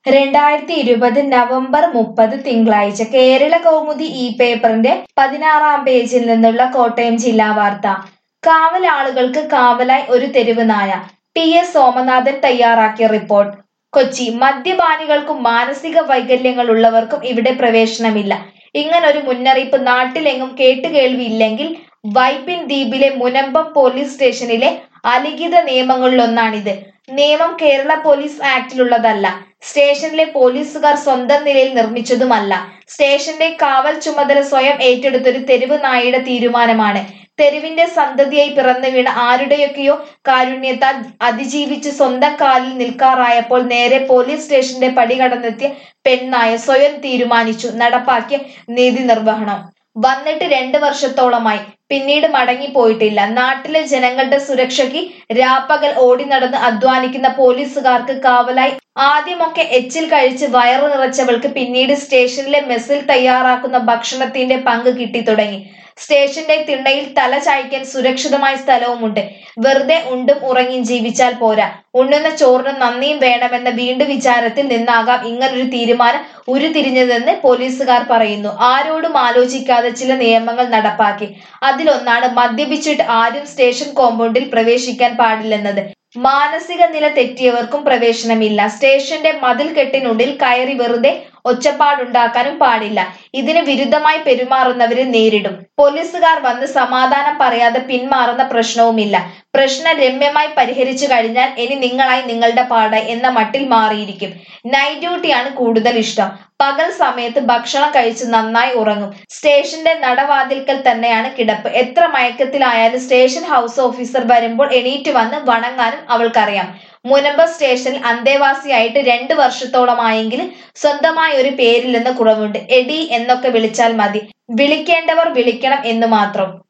രണ്ടായിരത്തി ഇരുപത് നവംബർ മുപ്പത് തിങ്കളാഴ്ച കേരള കൗമുദി ഈ പേപ്പറിന്റെ പതിനാറാം പേജിൽ നിന്നുള്ള കോട്ടയം ജില്ലാ വാർത്ത കാവലാളുകൾക്ക് കാവലായി ഒരു തെരുവ് നായ പി എസ് സോമനാഥൻ തയ്യാറാക്കിയ റിപ്പോർട്ട് കൊച്ചി മദ്യപാനികൾക്കും മാനസിക വൈകല്യങ്ങളുള്ളവർക്കും ഇവിടെ പ്രവേശനമില്ല ഇങ്ങനൊരു മുന്നറിയിപ്പ് നാട്ടിലെങ്ങും കേട്ടുകേൾവിയില്ലെങ്കിൽ വൈപ്പിൻ ദ്വീപിലെ മുനമ്പം പോലീസ് സ്റ്റേഷനിലെ അലിഖിത നിയമങ്ങളിലൊന്നാണിത് നിയമം കേരള പോലീസ് ആക്ടിലുള്ളതല്ല സ്റ്റേഷനിലെ പോലീസുകാർ സ്വന്തം നിലയിൽ നിർമ്മിച്ചതുമല്ല സ്റ്റേഷന്റെ കാവൽ ചുമതല സ്വയം ഏറ്റെടുത്തൊരു തെരുവ് നായയുടെ തീരുമാനമാണ് തെരുവിന്റെ സന്തതിയായി പിറന്നു വീണ ആരുടെയൊക്കെയോ കാരുണ്യത്താൽ അതിജീവിച്ച് സ്വന്തം കാലിൽ നിൽക്കാറായപ്പോൾ നേരെ പോലീസ് സ്റ്റേഷന്റെ പടി കടന്നെത്തിയ പെണ്ണായ സ്വയം തീരുമാനിച്ചു നടപ്പാക്കിയ നീതി നിർവഹണം വന്നിട്ട് രണ്ട് വർഷത്തോളമായി പിന്നീട് മടങ്ങിപ്പോയിട്ടില്ല നാട്ടിലെ ജനങ്ങളുടെ സുരക്ഷയ്ക്ക് രാപ്പകൽ ഓടി നടന്ന് അധ്വാനിക്കുന്ന പോലീസുകാർക്ക് കാവലായി ആദ്യമൊക്കെ എച്ചിൽ കഴിച്ച് വയറു നിറച്ചവൾക്ക് പിന്നീട് സ്റ്റേഷനിലെ മെസ്സിൽ തയ്യാറാക്കുന്ന ഭക്ഷണത്തിന്റെ പങ്ക് കിട്ടി തുടങ്ങി സ്റ്റേഷന്റെ തിണ്ണയിൽ തല ചായ്ക്കാൻ സുരക്ഷിതമായ സ്ഥലവുമുണ്ട് വെറുതെ ഉണ്ടും ഉറങ്ങിയും ജീവിച്ചാൽ പോരാ ഉണ്ണുന്ന ചോറിന് നന്ദിയും വേണമെന്ന വീണ്ടു വിചാരത്തിൽ നിന്നാകാം ഇങ്ങനൊരു തീരുമാനം ഉരുതിരിഞ്ഞതെന്ന് പോലീസുകാർ പറയുന്നു ആരോടും ആലോചിക്കാതെ ചില നിയമങ്ങൾ നടപ്പാക്കി അതിലൊന്നാണ് മദ്യപിച്ചിട്ട് ആരും സ്റ്റേഷൻ കോമ്പൗണ്ടിൽ പ്രവേശിക്കാൻ പാടില്ലെന്നത് മാനസിക നില തെറ്റിയവർക്കും പ്രവേശനമില്ല സ്റ്റേഷന്റെ മതിൽ കെട്ടിനുള്ളിൽ കയറി വെറുതെ ഒച്ചപ്പാടുണ്ടാക്കാനും പാടില്ല ഇതിന് വിരുദ്ധമായി പെരുമാറുന്നവരെ നേരിടും പോലീസുകാർ വന്ന് സമാധാനം പറയാതെ പിന്മാറുന്ന പ്രശ്നവുമില്ല പ്രശ്നം രമ്യമായി പരിഹരിച്ചു കഴിഞ്ഞാൽ ഇനി നിങ്ങളായി നിങ്ങളുടെ പാടായി എന്ന മട്ടിൽ മാറിയിരിക്കും നൈറ്റ് ഡ്യൂട്ടിയാണ് കൂടുതൽ ഇഷ്ടം പകൽ സമയത്ത് ഭക്ഷണം കഴിച്ച് നന്നായി ഉറങ്ങും സ്റ്റേഷന്റെ നടവാതിൽക്കൽ തന്നെയാണ് കിടപ്പ് എത്ര മയക്കത്തിലായാലും സ്റ്റേഷൻ ഹൗസ് ഓഫീസർ വരുമ്പോൾ എണീറ്റ് വന്ന് വണങ്ങാനും അവൾക്കറിയാം മുനമ്പ സ്റ്റേഷനിൽ അന്തേവാസിയായിട്ട് രണ്ട് വർഷത്തോളമായെങ്കിലും സ്വന്തമായ ഒരു പേരിൽ നിന്ന് കുറവുണ്ട് എഡി എന്നൊക്കെ വിളിച്ചാൽ മതി വിളിക്കേണ്ടവർ വിളിക്കണം എന്ന് മാത്രം